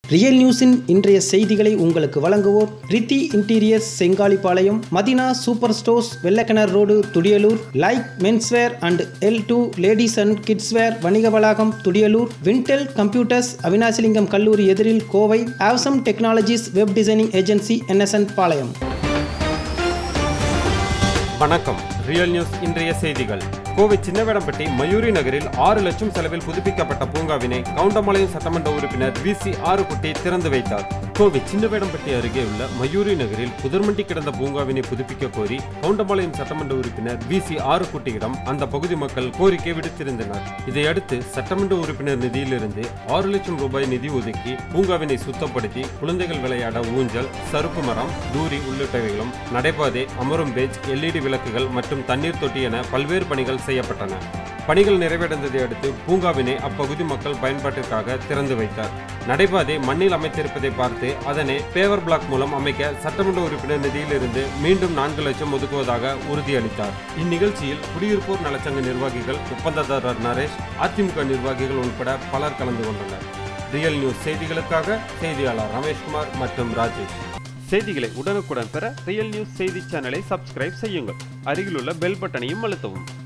real நியூஸின் இன்றைய செய்திகளை உங்களுக்கு வழங்குவோர் Rithi interiors Chengalipalayam Madina super stores Vellakinar road Thudiyalur like menswear and L two ladies and kidswear வணிக வளாகம் துடியலூர் விண்டெல் கம்ப்யூட்டர்ஸ் அவினாசிலிங்கம் கல்லூரி எதிரில் Kovai awesome technologies web designing agency NSN Palayam வணக்கம் ரியல் நியூஸ் இன்றைய செய்திகள் கோவை சின்னவேடம்பட்டி மயூரி நகரில் ஆறு லட்சம் செலவில் புதுப்பிக்கப்பட்ட பூங்காவினை கவுண்டமலையம் சட்டமன்ற உறுப்பினர் வி சி ஆறுகுட்டி திறந்து வைத்தார் கோவை சின்னவேடம்பட்டி அருகே உள்ள மயூரி நகரில் புதர்மண்டி கிடந்த பூங்காவினை புதுப்பிக்க கோரி கவுண்டமலையம் சட்டமன்ற உறுப்பினர் வி சி ஆறுகுட்டியிடம் அந்த பகுதி மக்கள் கோரிக்கை விடுத்திருந்தனர் இதையடுத்து சட்டமன்ற உறுப்பினர் நிதியிலிருந்து ஆறு லட்சம் ரூபாய் நிதி ஒதுக்கி பூங்காவினை சுத்தப்படுத்தி குழந்தைகள் விளையாட ஊஞ்சல் சறுக்கு மரம் தூரி உள்ளிட்டவைகளும் நடைபாதை அமரும் பெஞ்ச் எல்இடி விளக்குகள் மற்றும் தண்ணீர் தொட்டி என பல்வேறு பணிகள் செய்யப்பட்டன பணிகள் நிறைவடைந்ததை அடுத்து பூங்காவினை அப்பகுதி மக்கள் பயன்பாட்டிற்காக திறந்து வைத்தார் நடைபாதை மண்ணில் அமைத்திருப்பதை பார்த்து அதனை பேவர் பிளாக் மூலம் அமைக்க சட்டமன்ற உறுப்பினர் நிதியிலிருந்து மீண்டும் நான்கு லட்சம் ஒதுக்குவதாக உறுதியளித்தார் இந்நிகழ்ச்சியில் குடியிருப்போர் நலச்சங்க நிர்வாகிகள் ஒப்பந்ததாரர் நரேஷ் அதிமுக நிர்வாகிகள் உட்பட பலர் கலந்து கொண்டனர் ரியல் நியூஸ் செய்திகளுக்காக செய்தியாளர் ரமேஷ்குமார் மற்றும் ராஜேஷ் செய்திகளை உடனுக்குடன் பெற ரியல் நியூஸ் செய்தி சேனலை சப்ஸ்கிரைப் செய்யுங்கள் அருகிலுள்ள பெல் பட்டனையும் அழுத்தவும்